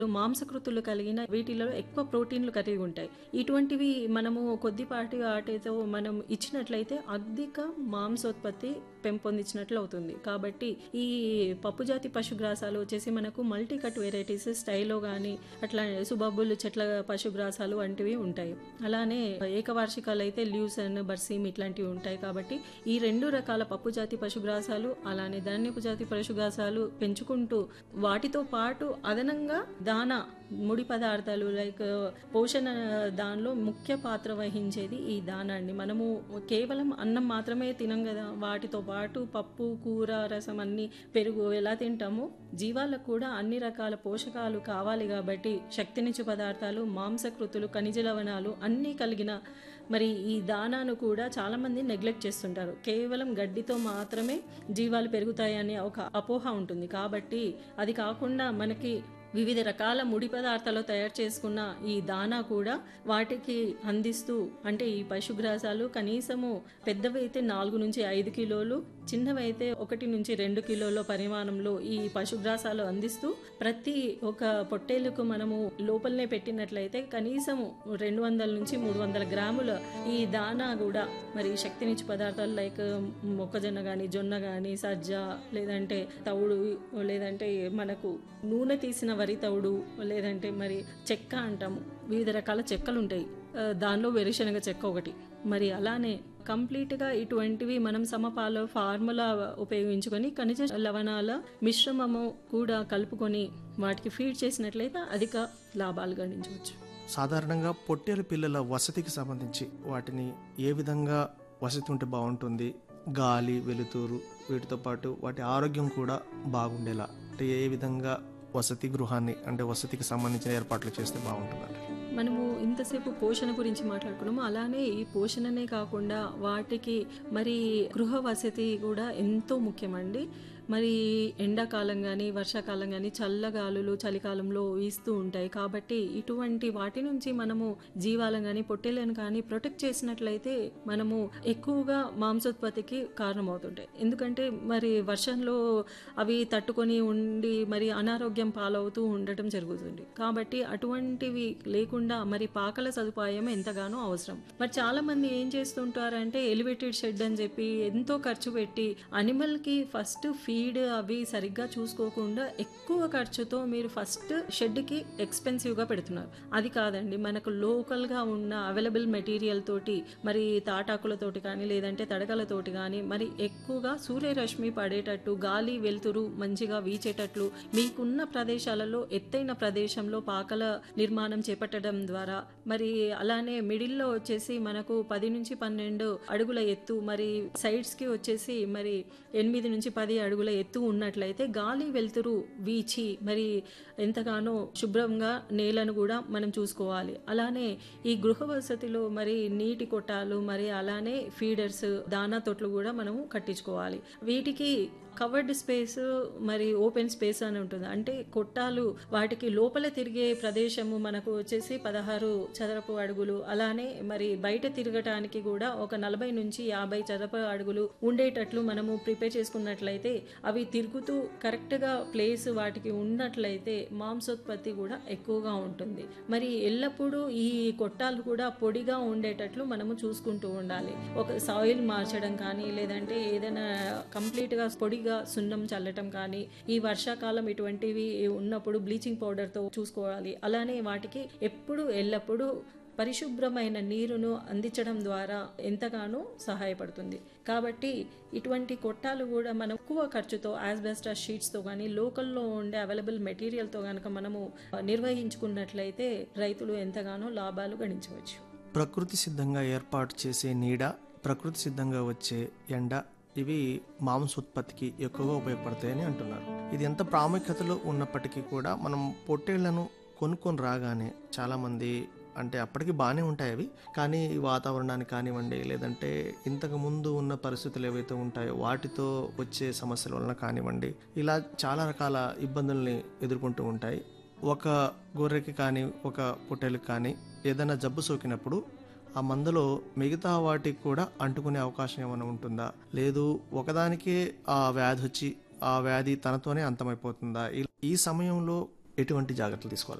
మాంసకృతులు కలిగిన వీటిలో ఎక్కువ ప్రోటీన్లు కలిగి ఉంటాయి ఇటువంటివి మనము కొద్దిపాటి వాటితో మనం ఇచ్చినట్లయితే అధిక మాంసోత్పత్తి పెంపొందించినట్లు అవుతుంది కాబట్టి ఈ పప్పుజాతి పశుగ్రాసాలు వచ్చేసి మనకు మల్టీ కట్ వెరైటీస్ స్టైలో కానీ అట్లా సుబాబులు చెట్ల పశుగ్రాసాలు వంటివి ఉంటాయి అలానే ఏకవార్షికాలు అయితే ల్యూసన్ బర్సీమ్ ఇట్లాంటివి ఉంటాయి కాబట్టి ఈ రెండు రకాల పప్పుజాతి పశుగ్రాసాలు అలానే ధాన్యపు జాతి పశుగ్రాసాలు పెంచుకుంటూ వాటితో పాటు అదనంగా దానా ముడి పదార్థాలు లైక్ పోషణ దానిలో ముఖ్య పాత్ర వహించేది ఈ దానా అండి మనము కేవలం అన్నం మాత్రమే తినం కదా వాటితో పాటు పప్పు కూర రసం అన్ని పెరుగు ఎలా తింటామో జీవాలకు కూడా అన్ని రకాల పోషకాలు కావాలి కాబట్టి శక్తినిచ్చు పదార్థాలు మాంసకృతులు ఖనిజ లవణాలు అన్నీ కలిగిన మరి ఈ దానాను కూడా చాలామంది నెగ్లెక్ట్ చేస్తుంటారు కేవలం గడ్డితో మాత్రమే జీవాలు పెరుగుతాయనే ఒక అపోహ ఉంటుంది కాబట్టి అది కాకుండా మనకి వివిధ రకాల ముడి పదార్థాలు తయారు చేసుకున్న ఈ దానా కూడా వాటికి అందిస్తూ అంటే ఈ పశుగ్రాసాలు కనీసము పెద్దవైతే నాలుగు నుంచి ఐదు కిలోలు చిన్నవైతే ఒకటి నుంచి రెండు కిలోల పరిమాణంలో ఈ పశుగ్రాసాలు అందిస్తూ ప్రతి ఒక పొట్టేలుకు మనము లోపలనే పెట్టినట్లయితే కనీసము రెండు వందల నుంచి మూడు వందల గ్రాముల ఈ దానా కూడా మరి శక్తినిచ్చు పదార్థాలు లైక్ మొక్కజొన్న కానీ జొన్న కానీ సజ్జ లేదంటే తవుడు లేదంటే మనకు నూనె తీసిన వరి తవుడు లేదంటే మరి చెక్క అంటాము వివిధ రకాల చెక్కలు ఉంటాయి ఆ, దానిలో వేరుశనగ చెక్క ఒకటి మరి అలానే కంప్లీట్గా ఇటువంటివి మనం సమపాల ఫార్ములా ఉపయోగించుకొని ఖనిజ లవణాల మిశ్రమము కూడా కలుపుకొని వాటికి ఫీడ్ చేసినట్లయితే అధిక లాభాలు గణించవచ్చు సాధారణంగా పొట్టేలు పిల్లల వసతికి సంబంధించి వాటిని ఏ విధంగా వసతి ఉంటే బాగుంటుంది గాలి వెలుతురు వీటితో పాటు వాటి ఆరోగ్యం కూడా బాగుండేలా అంటే ఏ విధంగా వసతి గృహాన్ని అంటే వసతికి సంబంధించిన ఏర్పాట్లు చేస్తే బాగుంటుందండి మనము ఇంతసేపు పోషణ గురించి మాట్లాడుకున్నాము అలానే ఈ పోషణనే కాకుండా వాటికి మరి గృహ వసతి కూడా ఎంతో ముఖ్యమండి మరి ఎండాకాలం కానీ వర్షాకాలం కానీ చల్లగాలులు చలికాలంలో వీస్తూ ఉంటాయి కాబట్టి ఇటువంటి వాటి నుంచి మనము జీవాలను కానీ పొట్టేలను కానీ ప్రొటెక్ట్ చేసినట్లయితే మనము ఎక్కువగా మాంసోత్పత్తికి కారణమవుతుంటాయి ఎందుకంటే మరి వర్షంలో అవి తట్టుకొని ఉండి మరి అనారోగ్యం పాలవుతూ ఉండటం జరుగుతుంది కాబట్టి అటువంటివి లేకుండా మరి పాకల సదుపాయం ఎంతగానో అవసరం మరి చాలా మంది ఏం చేస్తుంటారంటే ఎలివేటెడ్ షెడ్ అని చెప్పి ఎంతో ఖర్చు పెట్టి అనిమల్ కి ఫస్ట్ ఫీడ్ అవి సరిగ్గా చూసుకోకుండా ఎక్కువ ఖర్చుతో మీరు ఫస్ట్ షెడ్ కి ఎక్స్పెన్సివ్ గా పెడుతున్నారు అది కాదండి మనకు లోకల్ గా ఉన్న అవైలబుల్ మెటీరియల్ తోటి మరి తాటాకులతోటి కానీ లేదంటే తడకలతోటి కానీ మరి ఎక్కువగా సూర్యరశ్మి పడేటట్టు గాలి వెలుతురు మంచిగా వీచేటట్లు మీకున్న ప్రదేశాలలో ఎత్తైన ప్రదేశంలో పాకల నిర్మాణం చేపట్టడం ద్వారా మరి అలానే మిడిల్లో వచ్చేసి మనకు పది నుంచి పన్నెండు అడుగుల ఎత్తు మరి సైడ్స్ కి వచ్చేసి మరి ఎనిమిది నుంచి పది అడుగుల ఎత్తు ఉన్నట్లయితే గాలి వెలుతురు వీచి మరి ఎంతగానో శుభ్రంగా నేలను కూడా మనం చూసుకోవాలి అలానే ఈ గృహ వసతిలో మరి నీటి కొట్టాలు మరి అలానే ఫీడర్స్ దానా తొట్లు కూడా మనము కట్టించుకోవాలి వీటికి కవర్డ్ స్పేస్ మరి ఓపెన్ స్పేస్ అని ఉంటుంది అంటే కొట్టాలు వాటికి లోపల తిరిగే ప్రదేశము మనకు వచ్చేసి పదహారు చదరపు అడుగులు అలానే మరి బయట తిరగటానికి కూడా ఒక నలభై నుంచి యాభై చదరపు అడుగులు ఉండేటట్లు మనము ప్రిపేర్ చేసుకున్నట్లయితే అవి తిరుగుతూ కరెక్ట్గా ప్లేస్ వాటికి ఉన్నట్లయితే మాంసోత్పత్తి కూడా ఎక్కువగా ఉంటుంది మరి ఎల్లప్పుడూ ఈ కొట్టాలు కూడా పొడిగా ఉండేటట్లు మనము చూసుకుంటూ ఉండాలి ఒక సాయిల్ మార్చడం కానీ లేదంటే ఏదైనా కంప్లీట్గా పొడిగా సున్నం చల్లటం కానీ ఈ వర్షాకాలం ఇటువంటివి ఉన్నప్పుడు బ్లీచింగ్ పౌడర్తో చూసుకోవాలి అలానే వాటికి ఎప్పుడు ఎల్లప్పుడూ పరిశుభ్రమైన నీరును అందించడం ద్వారా ఎంతగానో సహాయపడుతుంది కాబట్టి ఇటువంటి కొట్టాలు కూడా మనం ఎక్కువ ఖర్చుతో యాజ్బెస్టాస్ షీట్స్తో కానీ లోకల్లో ఉండే అవైలబుల్ మెటీరియల్తో కనుక మనము నిర్వహించుకున్నట్లయితే రైతులు ఎంతగానో లాభాలు గణించవచ్చు ప్రకృతి సిద్ధంగా ఏర్పాటు చేసే నీడ ప్రకృతి సిద్ధంగా వచ్చే ఎండ ఇవి మాంసోత్పత్తికి ఎక్కువగా ఉపయోగపడతాయని అంటున్నారు ఇది ఎంత ప్రాముఖ్యతలో ఉన్నప్పటికీ కూడా మనం పొట్టేళ్లను కొనుక్కొని రాగానే చాలామంది అంటే అప్పటికి బాగానే ఉంటాయి అవి కానీ ఈ వాతావరణానికి కానివ్వండి లేదంటే ఇంతకు ముందు ఉన్న పరిస్థితులు ఏవైతే ఉంటాయో వాటితో వచ్చే సమస్యల వలన కానివ్వండి ఇలా చాలా రకాల ఇబ్బందుల్ని ఎదుర్కొంటూ ఉంటాయి ఒక గొర్రెకి కానీ ఒక పొట్టేలుకి కానీ ఏదైనా జబ్బు సోకినప్పుడు ఆ మందులో మిగతా వాటికి కూడా అంటుకునే అవకాశం ఏమైనా ఉంటుందా లేదు ఒకదానికే ఆ వ్యాధి వచ్చి ఆ వ్యాధి తనతోనే అంతమైపోతుందా ఈ- ఈ సమయంలో ఎటువంటి జాగ్రత్తలు తీసుకోవాలి